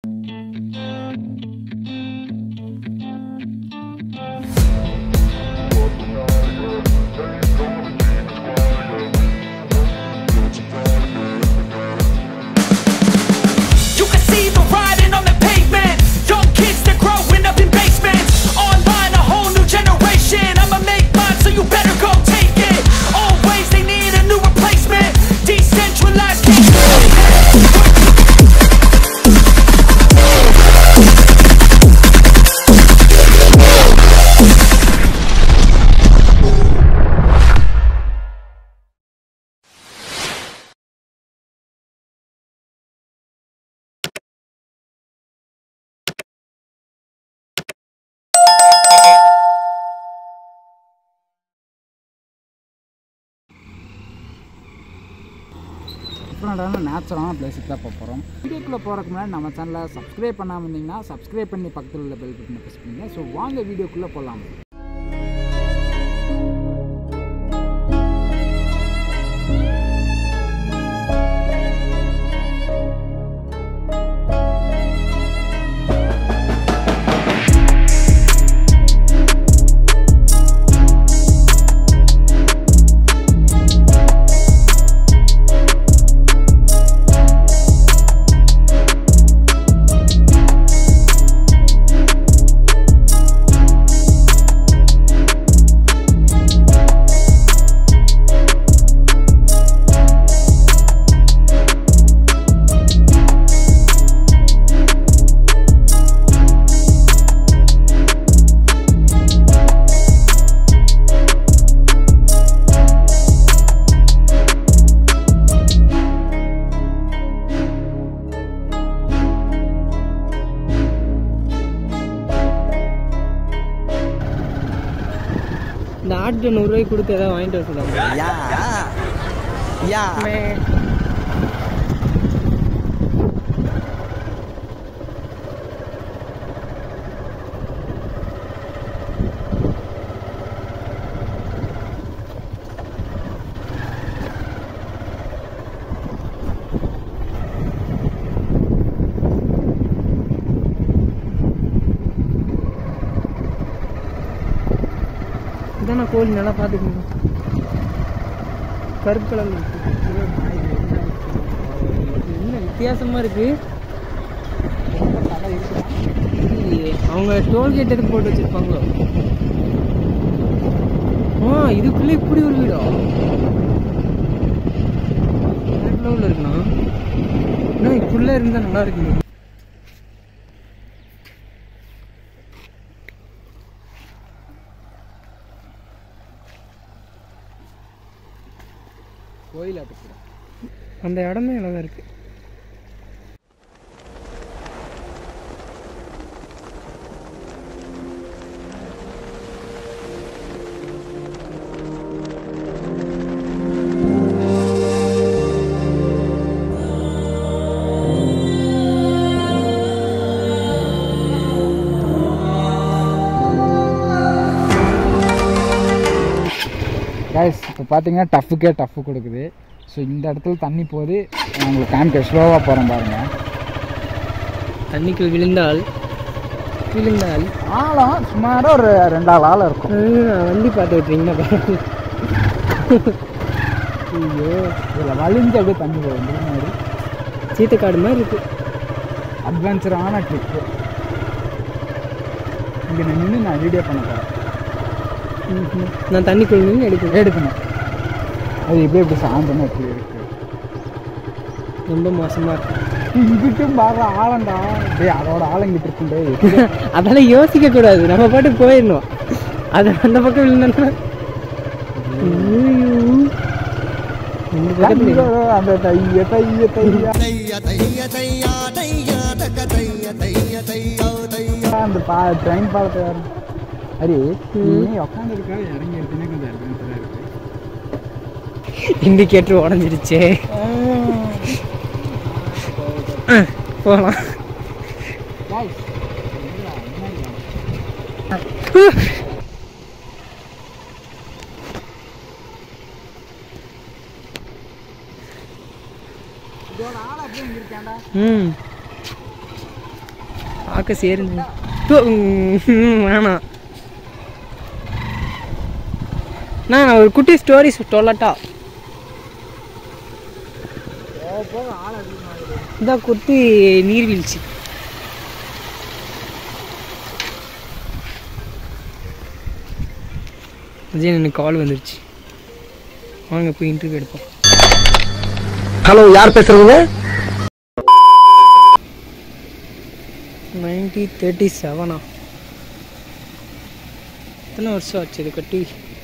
You can see the riding on the pavement. Young kids, they're growing up in basements. Online, a whole new generation. I'ma make mine, so you better go take it. Always, they need a new replacement. Decentralized. டிஃப்ரெண்டான நேச்சுரலான பிளேஸுக்கு தான் போக போகிறோம் வீடியோக்குள்ளே போகிறதுக்கு முன்னாடி நம்ம சேனலை சப்ஸ்கிரைப் பண்ணாமல் இருந்தீங்கன்னா சப்ஸ்கிரைப் பண்ணி பக்கத்தில் உள்ள பெல் பட்டனை ப்ரெஸ் பண்ணுங்க ஸோ வாங்க வீடியோக்குள்ளே போகலாம் இந்த ஆட்டு நூறுரூவாய்க்கு கொடுத்து ஏதாவது வாங்கிட்டு வர சொல்லுவாங்க யா யா இதான் நான் கோழி நல்லா பார்த்துக்கணும் கருப்பு கலர்ல இருக்கு என்ன வித்தியாசமா இருக்கு இல்லையே. அவங்க டோல்கேட் எதுக்கு போட்டு வச்சிருப்பாங்களோ ஆ இதுக்குள்ள இப்படி ஒரு வீடா லெவலில் இருக்குண்ணா இன்னும் இப்படில இருந்தா நல்லா இருக்குங்க கோயில் ஆட்டுக்கூட அந்த இடமே நல்லா இருக்கு கைஸ் இப்போ பார்த்தீங்கன்னா டஃப்புக்கே டஃப்பு கொடுக்குது ஸோ இந்த இடத்துல தண்ணி போகுது நான் உங்களுக்கு காமிக்க ஸ்லோவாக போகிறேன் பாருங்கள் தண்ணிக்குள் விழுந்தால் விழுந்தால் ஆழம் சுமாராக ஒரு ரெண்டாள் ஆழம் இருக்கும் ஆ, வண்டி பார்த்து விட்றீங்கன்னா பாருங்க ஐயோ இதில் வலிஞ்சு அப்படியே தண்ணி போகுது இந்த மாதிரி சீத்தக்காடு மாதிரி இருக்கு அட்வென்ச்சரான ட்ரிப்பு இங்கே நின்று நான் வீடியோ பண்ண போகிறேன் ம்ஹும். நான் தண்ணிக்குள் நின்று எடுக்கணும் எடுக்கணும் அது எப்படி எப்படி சாந்தமாக எப்படி இருக்கு ரொம்ப மோசமா இருக்கு இங்கிட்டும் பாரு ஆழண்டா டேய் அதோட ஆழங்கிட்டு இருக்குண்டே அதெல்லாம் யோசிக்க கூடாது நம்ம பாட்டுக்கு போயிடணும் அது அந்த பக்கம் விழுந்தோம்னா ஐயோ. இந்த பக்கத்துல அந்த தைய தைய தையா அந்த பா ட்ரெயின் பாலத்தை யாரு அரி நீ உட்காந்துருக்கா இறங்கி எடுத்தீங்கன்னா கொஞ்சம் அட்வென்ச்சராக இருக்கு இண்டிகேட்டர் உடஞ்சிருச்சே போகலாம் Guys, இதோட ஆள் அப்படியே இங்க இருக்காண்டா ம் பார்க்க சேர்ந்து தூ, ம், வேணாம் நான் ஒரு குட்டி ஸ்டோரி சொல்லட்டா இதான் குட்டி நீர்வீழ்ச்சி விஜய் எனக்கு கால் வந்துருச்சு வாங்க போய் இன்டர்வியூ எடுப்போம் ஹலோ யார் பேசுறீங்க நைன்டி தேர்ட்டி செவனா எத்தனை வருஷம் ஆச்சு இது கட்டி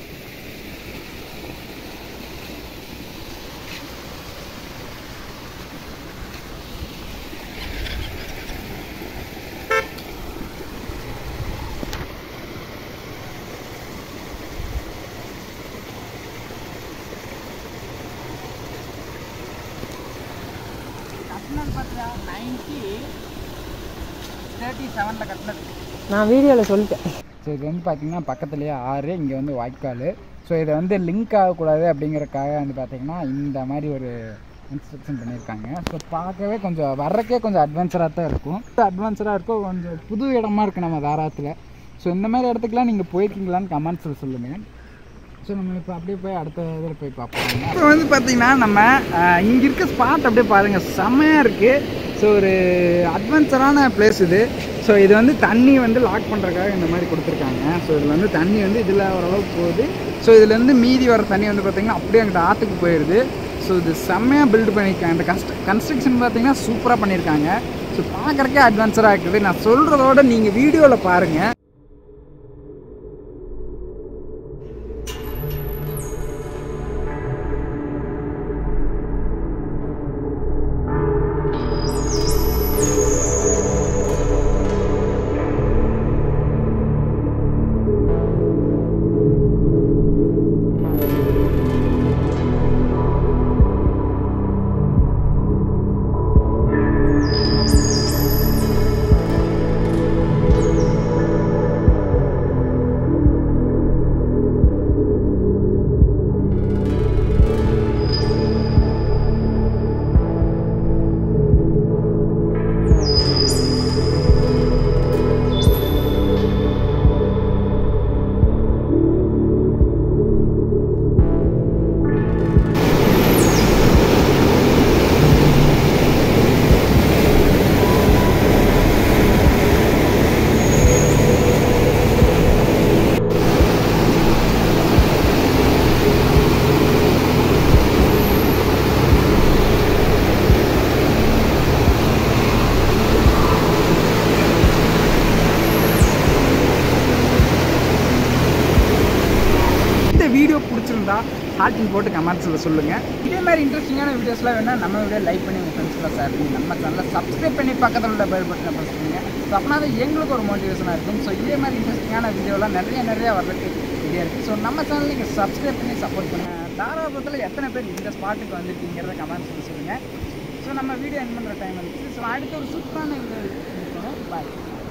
கட்டினது பார்த்தியா நைன்டி தேர்ட்டி செவனில் கட்டினது நான் வீடியோவில் சொல்லிட்டேன் ஸோ இது வந்து பார்த்தீங்கன்னா பக்கத்துலேயே ஆறு இங்கே வந்து வாய்க்கால் ஸோ இதை வந்து லிங்க் ஆகக்கூடாது அப்படிங்கறக்காக வந்து பார்த்தீங்கன்னா இந்த மாதிரி ஒரு இன்ஸ்ட்ரக்ஷன் பண்ணியிருக்காங்க ஸோ பார்க்கவே கொஞ்சம் வர்றக்கே கொஞ்சம் அட்வென்ச்சராக தான் இருக்கும் அட்வென்ச்சராக இருக்கும் கொஞ்சம் புது இடமா இருக்குது நம்ம தாராத்தில் ஸோ இந்த மாதிரி இடத்துக்குலாம் நீங்கள் போயிருக்கீங்களான்னு கமெண்ட்ஸில் சொல்லுங்கள் ஸோ நம்ம இப்போ அப்படியே போய் அடுத்த இதில் போய் பார்ப்போம் இப்போ வந்து பார்த்தீங்கன்னா நம்ம இங்கே இருக்க ஸ்பாட் அப்படியே பாருங்கள் செம்மையாக இருக்குது ஸோ ஒரு அட்வென்ச்சரான பிளேஸ் இது ஸோ இது வந்து தண்ணி வந்து லாக் பண்ணுறதுக்காக இந்த மாதிரி கொடுத்துருக்காங்க ஸோ இதில் வந்து தண்ணி வந்து இதில் ஓரளவுக்கு போகுது ஸோ இதுலேருந்து மீதி வர தண்ணி வந்து பார்த்திங்கன்னா அப்படியே அங்கிட்ட ஆற்றுக்கு போயிடுது ஸோ இது செம்மையாக பில்டு பண்ணியிருக்காங்க இந்த கன்ஸ்ட் கன்ஸ்ட்ரக்ஷன் பார்த்தீங்கன்னா சூப்பராக பண்ணியிருக்காங்க ஸோ பார்க்குறக்கே அட்வென்ச்சராக இருக்குது நான் சொல்கிறதோட நீங்கள் வீடியோவில் பாருங்கள் இந்த வீடியோ பிடிச்சிருந்தா ஹார்ட்டிங் போட்டு கமெண்ட்ஸில் சொல்லுங்கள் இதே மாதிரி இன்ட்ரெஸ்டிங்கான வீடியோஸ்லாம் வேணால் நம்ம வீடியோ லைக் பண்ணி உங்கள் ஃப்ரெண்ட்ஸ்லாம் ஷேர் பண்ணி நம்ம சேனலில் சப்ஸ்கிரைப் பண்ணி பக்கத்தில் உள்ள பெல் பட்டனை ப்ரெஸ் பண்ணுங்க ஸோ அப்படின்னா தான் எங்களுக்கு ஒரு மோட்டிவேஷனாக இருக்கும் ஸோ இதே மாதிரி இன்ட்ரெஸ்டிங்கான வீடியோலாம் நிறைய நிறைய வர்றதுக்கு ரெடியாக இருக்குது ஸோ நம்ம சேனல் நீங்கள் சப்ஸ்கிரைப் பண்ணி சப்போர்ட் பண்ணுங்கள் தாராபுரத்தில் எத்தனை பேர் இந்த ஸ்பாட்டுக்கு வந்துருக்கீங்கிறத கமெண்ட்ஸில் சொல்லுங்கள் ஸோ நம்ம வீடியோ என் பண்ணுற டைம் வந்துச்சு ஸோ அடுத்த ஒரு சூப்பரான வீடியோ பாய்